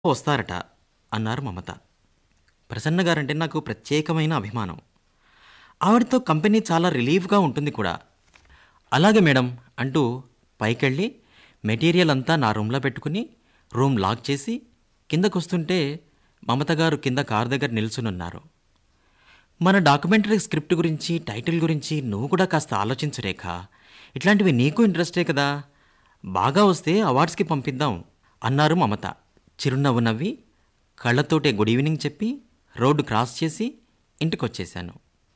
వస్తారట అన్నారు మమత ప్రసన్న గారంటే నాకు ప్రత్యేకమైన అభిమానం ఆవిడతో కంపెనీ చాలా రిలీఫ్గా ఉంటుంది కూడా అలాగే మేడం అంటూ పైకెళ్ళి మెటీరియల్ అంతా నా రూమ్లో పెట్టుకుని రూమ్ లాక్ చేసి కిందకొస్తుంటే మమత గారు కింద కార్ దగ్గర నిల్చునున్నారు మన డాక్యుమెంటరీ స్క్రిప్ట్ గురించి టైటిల్ గురించి నువ్వు కూడా కాస్త ఆలోచించు రేఖ ఇట్లాంటివి నీకు ఇంట్రెస్టే కదా బాగా వస్తే అవార్డ్స్కి పంపిద్దాం అన్నారు మమత చిరునవ్వు నవ్వి కళ్ళతోటే గుడ్ ఈవినింగ్ చెప్పి రోడ్డు క్రాస్ చేసి ఇంటికొచ్చేశాను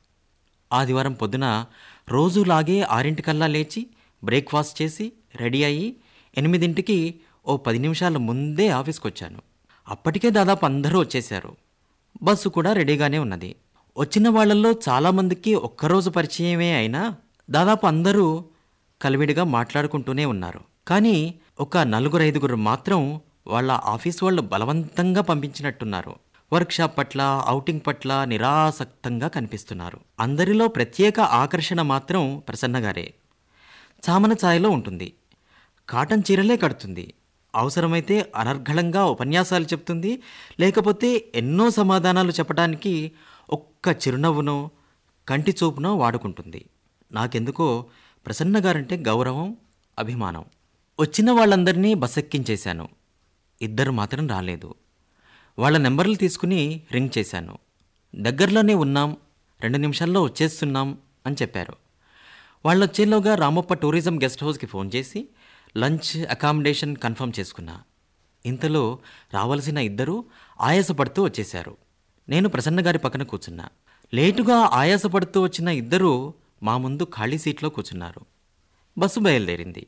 ఆదివారం పొద్దున రోజులాగే ఆరింటికల్లా లేచి బ్రేక్ఫాస్ట్ చేసి రెడీ అయ్యి ఎనిమిదింటికి ఓ పది నిమిషాల ముందే ఆఫీస్కి వచ్చాను అప్పటికే దాదాపు అందరూ వచ్చేశారు బస్సు కూడా రెడీగానే ఉన్నది వచ్చిన వాళ్ళల్లో చాలామందికి ఒక్కరోజు పరిచయమే అయినా దాదాపు అందరూ కలివిడిగా మాట్లాడుకుంటూనే ఉన్నారు కానీ ఒక నలుగురు ఐదుగురు మాత్రం వాళ్ళ ఆఫీస్ వాళ్ళు బలవంతంగా పంపించినట్టున్నారు వర్క్షాప్ పట్ల ఔటింగ్ పట్ల నిరాసక్తంగా కనిపిస్తున్నారు అందరిలో ప్రత్యేక ఆకర్షణ మాత్రం ప్రసన్న గారే చామన ఛాయలో ఉంటుంది కాటన్ చీరలే కడుతుంది అవసరమైతే అనర్ఘళంగా ఉపన్యాసాలు చెప్తుంది లేకపోతే ఎన్నో సమాధానాలు చెప్పడానికి ఒక్క చిరునవ్వునో కంటి చూపునో వాడుకుంటుంది నాకెందుకో ప్రసన్న గారంటే గౌరవం అభిమానం వచ్చిన వాళ్ళందరినీ బసెక్కించేశాను ఇద్దరు మాత్రం రాలేదు వాళ్ళ నెంబర్లు తీసుకుని రింగ్ చేశాను దగ్గరలోనే ఉన్నాం రెండు నిమిషాల్లో వచ్చేస్తున్నాం అని చెప్పారు వాళ్ళు వచ్చేలోగా రామప్ప టూరిజం గెస్ట్ హౌస్కి ఫోన్ చేసి లంచ్ అకామిడేషన్ కన్ఫర్మ్ చేసుకున్నా ఇంతలో రావాల్సిన ఇద్దరు ఆయాసపడుతూ వచ్చేశారు నేను ప్రసన్న గారి పక్కన కూర్చున్నా లేటుగా ఆయాసపడుతూ వచ్చిన ఇద్దరు మా ముందు ఖాళీ సీట్లో కూర్చున్నారు బస్సు బయలుదేరింది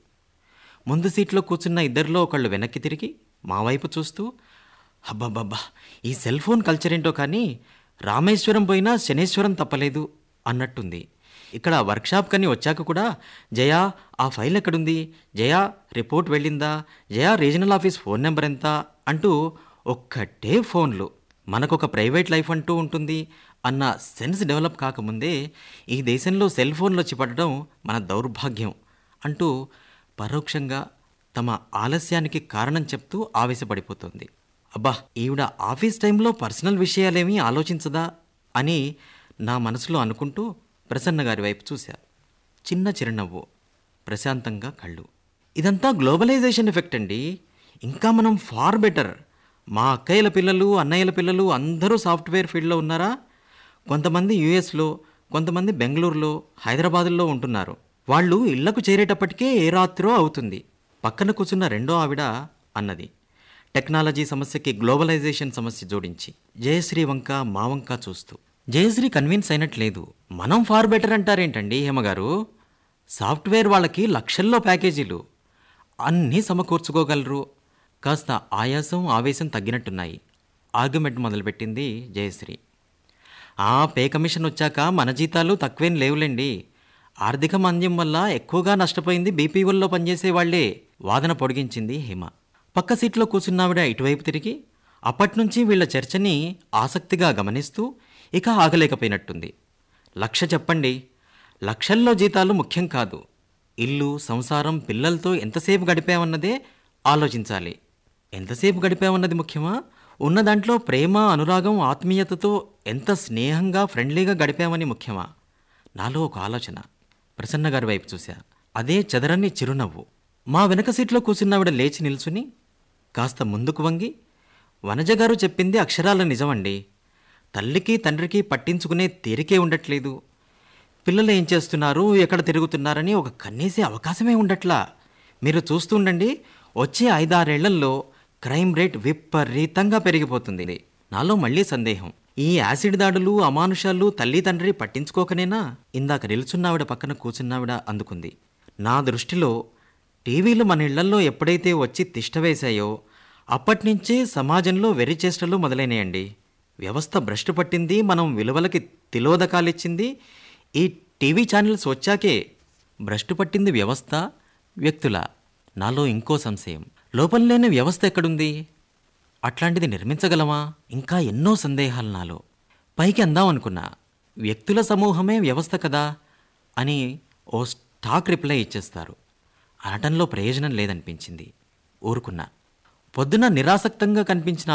ముందు సీట్లో కూర్చున్న ఇద్దరిలో ఒకళ్ళు వెనక్కి తిరిగి మా వైపు చూస్తూ అబ్బబ్బబ్బా ఈ సెల్ ఫోన్ కల్చర్ ఏంటో కానీ రామేశ్వరం పోయినా శనేశ్వరం తప్పలేదు అన్నట్టుంది ఇక్కడ వర్క్షాప్ కని వచ్చాక కూడా జయా ఆ ఫైల్ ఎక్కడుంది జయా రిపోర్ట్ వెళ్ళిందా Jaya regional office phone number ఎంత అంటూ ఒక్కటే ఫోన్లు మనకొక ప్రైవేట్ లైఫ్ అంటూ ఉంటుంది అన్న సెన్స్ డెవలప్ కాకముందే ఈ దేశంలో సెల్ ఫోన్లు వచ్చి పడడం మన దౌర్భాగ్యం అంటూ పరోక్షంగా తమ ఆలస్యానికి కారణం చెప్తూ ఆవేశపడిపోతుంది అబ్బా ఈవిడ ఆఫీస్ టైంలో పర్సనల్ విషయాలేమీ ఆలోచించదా అని నా మనసులో అనుకుంటూ ప్రసన్న గారి వైపు చూశా చిన్న చిరునవ్వు ప్రశాంతంగా కళ్ళు ఇదంతా గ్లోబలైజేషన్ ఎఫెక్ట్ అండి ఇంకా మనం ఫార్ బెటర్ మా అక్కయ్యల పిల్లలు అన్నయ్యల పిల్లలు అందరూ సాఫ్ట్వేర్ ఫీల్డ్లో ఉన్నారా కొంతమంది యూఎస్లో కొంతమంది బెంగళూరులో హైదరాబాదులో ఉంటున్నారు వాళ్ళు ఇళ్లకు చేరేటప్పటికే ఏ రాత్రో అవుతుంది పక్కన కూర్చున్న రెండో ఆవిడ అన్నది టెక్నాలజీ సమస్యకి గ్లోబలైజేషన్ సమస్య జోడించి జయశ్రీ వంక మా వంక చూస్తూ జయశ్రీ కన్విన్స్ అయినట్లేదు మనం ఫార్ బెటర్ అంటారేంటండి హేమగారు సాఫ్ట్వేర్ వాళ్ళకి లక్షల్లో ప్యాకేజీలు అన్నీ సమకూర్చుకోగలరు కాస్త ఆయాసం ఆవేశం తగ్గినట్టున్నాయి ఆర్గ్యుమెంట్ మొదలుపెట్టింది జయశ్రీ ఆ పే కమిషన్ వచ్చాక మన జీతాలు తక్కువేం లేవులేండి ఆర్థిక మాంద్యం వల్ల ఎక్కువగా నష్టపోయింది బీపీఓల్లో పనిచేసే వాళ్లే వాదన పొడిగించింది హేమ పక్క సీట్లో కూర్చున్నావిడ ఇటువైపు తిరిగి అప్పట్నుంచి వీళ్ళ చర్చని ఆసక్తిగా గమనిస్తూ ఇక ఆగలేకపోయినట్టుంది లక్ష చెప్పండి లక్షల్లో జీతాలు ముఖ్యం కాదు ఇల్లు సంసారం పిల్లలతో ఎంతసేపు గడిపామన్నదే ఆలోచించాలి ఎంతసేపు గడిపామన్నది ముఖ్యమా ఉన్న దాంట్లో ప్రేమ అనురాగం ఆత్మీయతతో ఎంత స్నేహంగా ఫ్రెండ్లీగా గడిపామని ముఖ్యమా నాలో ఒక ఆలోచన ప్రసన్న గారి వైపు చూశా అదే చెదరని చిరునవ్వు మా వెనక సీట్లో కూర్చున్నావిడ లేచి నిల్చుని కాస్త ముందుకు వంగి వనజ గారు చెప్పింది అక్షరాల నిజమండి తల్లికి తండ్రికి పట్టించుకునే తీరికే ఉండట్లేదు పిల్లలు ఏం చేస్తున్నారు ఎక్కడ తిరుగుతున్నారని ఒక కన్నేసే అవకాశమే ఉండట్లా మీరు చూస్తుండండి వచ్చే ఐదారేళ్లలో క్రైమ్ రేట్ విపరీతంగా పెరిగిపోతుంది నాలో మళ్ళీ సందేహం ఈ యాసిడ్ దాడులు అమానుషాలు తల్లి తండ్రి పట్టించుకోకనేనా ఇందాక నిల్చున్నావిడ పక్కన కూర్చున్నావిడ అందుకుంది నా దృష్టిలో టీవీలు మన ఇళ్లల్లో ఎప్పుడైతే వచ్చి తిష్టవేశాయో అప్పటినుంచే సమాజంలో వెరిచేష్టలు మొదలైనాయండి వ్యవస్థ భ్రష్టు పట్టింది మనం విలువలకి తిలోదకాలిచ్చింది ఈ టీవీ ఛానల్స్ వచ్చాకే భ్రష్టు పట్టింది వ్యవస్థ వ్యక్తుల నాలో ఇంకో సంశయం లోపం లేని వ్యవస్థ ఎక్కడుంది అట్లాంటిది నిర్మించగలమా ఇంకా ఎన్నో సందేహాలు నాలో పైకి అందాం అనుకున్నా వ్యక్తుల సమూహమే వ్యవస్థ కదా అని ఓ స్టాక్ రిప్లై ఇచ్చేస్తారు అనటంలో ప్రయోజనం లేదనిపించింది ఊరుకున్నా పొద్దున నిరాసక్తంగా కనిపించిన